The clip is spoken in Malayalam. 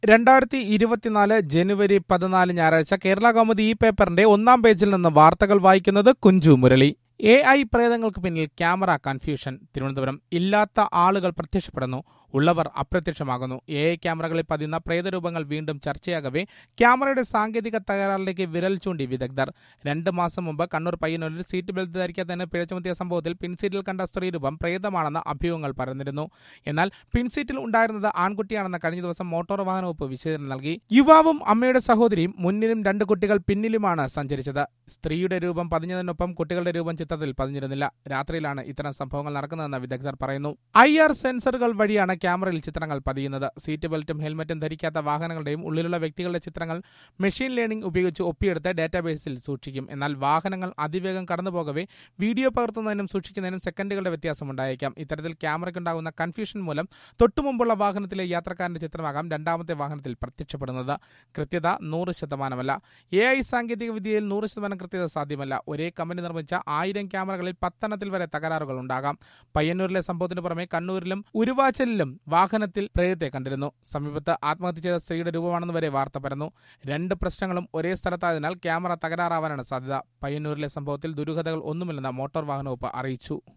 രണ്ടായിരത്തി ഇരുപത്തിനാല് ജനുവരി പതിനാല് ഞായറാഴ്ച കേരള കൗമുദി ഈ പേപ്പറിന്റെ ഒന്നാം പേജിൽ നിന്ന് വാർത്തകൾ വായിക്കുന്നത് കുഞ്ചു മുരളി എ ഐ പ്രേതങ്ങൾക്ക് പിന്നിൽ ക്യാമറ കൺഫ്യൂഷൻ തിരുവനന്തപുരം ഇല്ലാത്ത ആളുകൾ പ്രത്യക്ഷപ്പെടുന്നു ഉള്ളവർ അപ്രത്യക്ഷമാകുന്നു എ ഐ ക്യാമറകളിൽ പതിയുന്ന പ്രേതരൂപങ്ങൾ വീണ്ടും ചർച്ചയാകവേ ക്യാമറയുടെ സാങ്കേതിക തകരാറിലേക്ക് വിരൽ ചൂണ്ടി വിദഗ്ധർ രണ്ട് മാസം മുമ്പ് കണ്ണൂർ പയ്യന്നൂരിൽ സീറ്റ് ബെൽറ്റ് ധരിക്കാത്തതിന് പിഴ ചുമത്തിയ സംഭവത്തിൽ പിൻസീറ്റിൽ കണ്ട സ്ത്രീരൂപം പ്രേതമാണെന്ന അഭ്യൂഹങ്ങൾ പരന്നിരുന്നു എന്നാൽ പിൻസീറ്റിൽ ഉണ്ടായിരുന്നത് ആൺകുട്ടിയാണെന്ന് കഴിഞ്ഞ ദിവസം മോട്ടോർ വാഹന വകുപ്പ് വിശദീകരണം നൽകി യുവാവും അമ്മയുടെ സഹോദരിയും മുന്നിലും രണ്ട് കുട്ടികൾ പിന്നിലുമാണ് സഞ്ചരിച്ചത് സ്ത്രീയുടെ രൂപം പതിഞ്ഞതിനൊപ്പം കുട്ടികളുടെ രൂപം ചിത്രത്തിൽ പതിഞ്ഞിരുന്നില്ല രാത്രിയിലാണ് ഇത്തരം സംഭവങ്ങൾ നടക്കുന്നതെന്ന് വിദഗ്ധർ പറയുന്നു ഐ ആർ സെൻസറുകൾ വഴിയാണ് ക്യാമറയിൽ ചിത്രങ്ങൾ പതിയുന്നത് സീറ്റ് ബെൽറ്റും ഹെൽമറ്റും ധരിക്കാത്ത വാഹനങ്ങളുടെയും ഉള്ളിലുള്ള വ്യക്തികളുടെ ചിത്രങ്ങൾ മെഷീൻ ലേണിംഗ് ഉപയോഗിച്ച് ഒപ്പിയെടുത്ത് ഡാറ്റാബേസിൽ സൂക്ഷിക്കും എന്നാൽ വാഹനങ്ങൾ അതിവേഗം കടന്നുപോകവേ വീഡിയോ പകർത്തുന്നതിനും സൂക്ഷിക്കുന്നതിനും സെക്കൻഡുകളുടെ വ്യത്യാസമുണ്ടായേക്കാം ഇത്തരത്തിൽ ക്യാമറയ്ക്കുണ്ടാകുന്ന കൺഫ്യൂഷൻ മൂലം തൊട്ടുമുമ്പുള്ള വാഹനത്തിലെ യാത്രക്കാരന്റെ ചിത്രമാകാം രണ്ടാമത്തെ വാഹനത്തിൽ പ്രത്യക്ഷപ്പെടുന്നത് കൃത്യത നൂറ് ശതമാനമല്ല എ ഐ സാങ്കേതിക വിദ്യയിൽ നൂറ് ശതമാനം കൃത്യത സാധ്യമല്ല ഒരേ കമ്പനി നിർമ്മിച്ച ആയിരം ക്യാമറകളിൽ പത്തെണ്ണത്തിൽ വരെ തകരാറുകൾ ഉണ്ടാകാം പയ്യന്നൂരിലെ സംഭവത്തിന് പുറമെ കണ്ണൂരിലും ഉരുവാച്ചലിലും വാഹനത്തിൽ പ്രേതത്തെ കണ്ടിരുന്നു സമീപത്ത് ആത്മഹത്യ ചെയ്ത സ്ത്രീയുടെ രൂപമാണെന്ന് വരെ വാർത്ത പരന്നു രണ്ട് പ്രശ്നങ്ങളും ഒരേ സ്ഥലത്തായതിനാൽ ക്യാമറ തകരാറാവാനാണ് സാധ്യത പയ്യന്നൂരിലെ സംഭവത്തിൽ ദുരൂഹതകൾ ഒന്നുമില്ലെന്ന് മോട്ടോർ വാഹന വകുപ്പ് അറിയിച്ചു